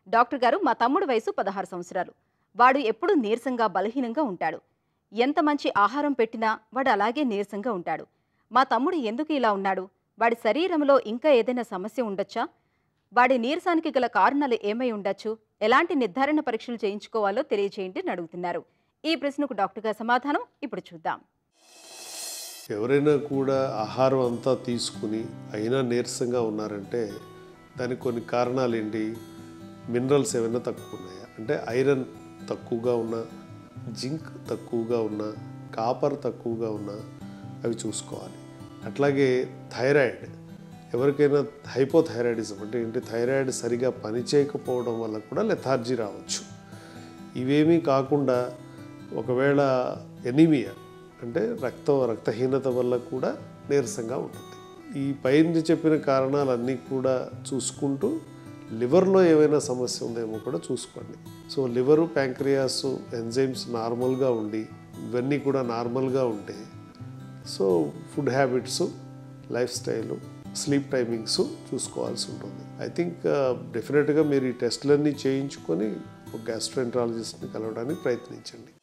doctor గారు మా తమ్ముడు వయసు పదహారు సంవత్సరాలు వాడు ఎప్పుడూ నీరసంగా బలహీనంగా ఉంటాడు ఎంత మంచి ఆహారం పెట్టినా వాడు అలాగే నీరసంగా ఉంటాడు మా తమ్ముడు ఎందుకు ఇలా ఉన్నాడు వాడి శరీరంలో ఇంకా ఏదైనా సమస్య ఉండొచ్చా వాడి నీరసానికి గల కారణాలు ఏమై ఉండొచ్చు ఎలాంటి నిర్ధారణ పరీక్షలు చేయించుకోవాలో తెలియజేయండి అని అడుగుతున్నారు ఈ ప్రశ్నకు డాక్టర్ గారి సమాధానం ఇప్పుడు చూద్దాం ఎవరైనా కూడా ఆహారం అంతా తీసుకుని అయినా నీరసంగా ఉన్నారంటే దానికి కొన్ని కారణాలు ఏంటి మినరల్స్ ఏమైనా తక్కువ ఉన్నాయా అంటే ఐరన్ తక్కువగా ఉన్నా జింక్ తక్కువగా ఉన్నా కాపర్ తక్కువగా ఉన్నా అవి చూసుకోవాలి అట్లాగే థైరాయిడ్ ఎవరికైనా హైపోథైరాయిడిజం అంటే ఏంటి థైరాయిడ్ సరిగా పనిచేయకపోవడం వల్ల కూడా లెథార్జీ రావచ్చు ఇవేమీ కాకుండా ఒకవేళ ఎనీమియా అంటే రక్త రక్తహీనత వల్ల కూడా నీరసంగా ఉంటుంది ఈ పైన చెప్పిన కారణాలన్నీ కూడా చూసుకుంటూ లివర్లో ఏమైనా సమస్య ఉందేమో కూడా చూసుకోండి సో లివరు ప్యాంక్రియాస్ ఎంజైమ్స్ నార్మల్గా ఉండి ఇవన్నీ కూడా నార్మల్గా ఉంటే so food habits life style sleep timings చూసుకోవాల్సి ఉంటుంది ఐ థింక్ డెఫినెట్గా మీరు ఈ టెస్ట్లన్నీ చేయించుకొని ఒక గ్యాస్ట్రోఎంట్రాలజిస్ట్ని కలవడానికి ప్రయత్నించండి